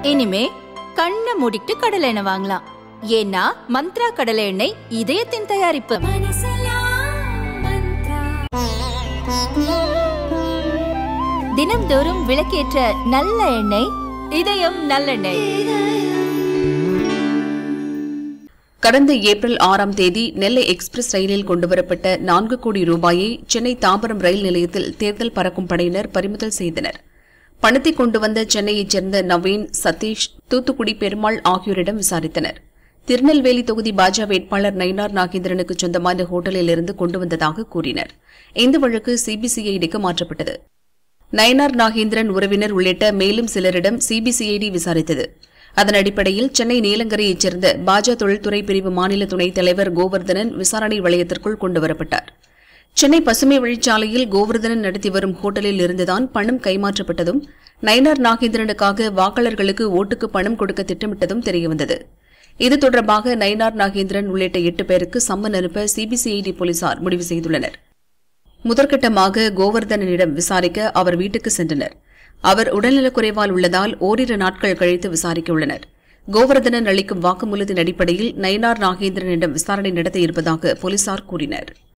இனிமே கண்ணை மூடிட்டு கடலை எண்ணெய் வாங்கலாம் ஏன்னா மந்த்ரா கடலை எண்ணெய் இதயத்தின் தயாரிப்பு தினம்தோறும் விளக்கேற்ற நல்ல எண்ணெய் இதயம் நல்லெண்ணெய் கடந்த ஏப்ரல் ஆறாம் தேதி நெல்லை எக்ஸ்பிரஸ் ரயிலில் கொண்டுவரப்பட்ட நான்கு கோடி ரூபாயை சென்னை தாம்பரம் ரயில் நிலையத்தில் தேர்தல் பறக்கும் படையினர் பறிமுதல் செய்தனர் பணத்தை கொண்டு வந்த சென்னையைச் சேர்ந்த நவீன் சதீஷ் தூத்துக்குடி பெருமாள் ஆகியோரிடம் விசாரித்தனர் திருநெல்வேலி தொகுதி பாஜக வேட்பாளர் நயினார் நாகேந்திரனுக்கு சொந்தமான ஹோட்டலில் இருந்து கொண்டு வந்ததாக கூறினர் இந்த வழக்கு சிபிசிஐடிக்கு மாற்றப்பட்டது நயனார் நாகேந்திரன் உறவினர் உள்ளிட்ட மேலும் சிலரிடம் சிபிசிஐடி விசாரித்தது அதன் அடிப்படையில் சென்னை நீலங்கரையைச் சேர்ந்த பாஜ தொழில்துறை பிரிவு மாநில துணைத் தலைவர் கோவர்தனன் விசாரணை வளையத்திற்குள் கொண்டுவரப்பட்டார் சென்னை பசுமை வழிச்சாலையில் கோவர்தனன் நடத்தி வரும் ஹோட்டலில் இருந்துதான் பணம் கைமாற்றப்பட்டதும் நயனார் நாகேந்திரனுக்காக வாக்காளர்களுக்கு ஓட்டுக்கு பணம் கொடுக்க திட்டமிட்டதும் தெரியவந்தது இது தொடர்பாக நயனார் நாகேந்திரன் உள்ளிட்ட எட்டு பேருக்கு சம்மன் அனுப்ப சிபிசிஐடி போலீசார் முடிவு செய்துள்ளனர் முதற்கட்டமாக கோவர்தனனிடம் விசாரிக்க அவர் வீட்டுக்கு சென்றனர் அவர் உடல்நலக்குறைவால் உள்ளதால் ஓரிரு நாட்கள் கழித்து விசாரிக்க உள்ளனர் கோவர்தனன் அளிக்கும் வாக்குமூலத்தின் அடிப்படையில் நயனார் நாகேந்திரனிடம் விசாரணை நடத்த இருப்பதாக போலீசார் கூறினர்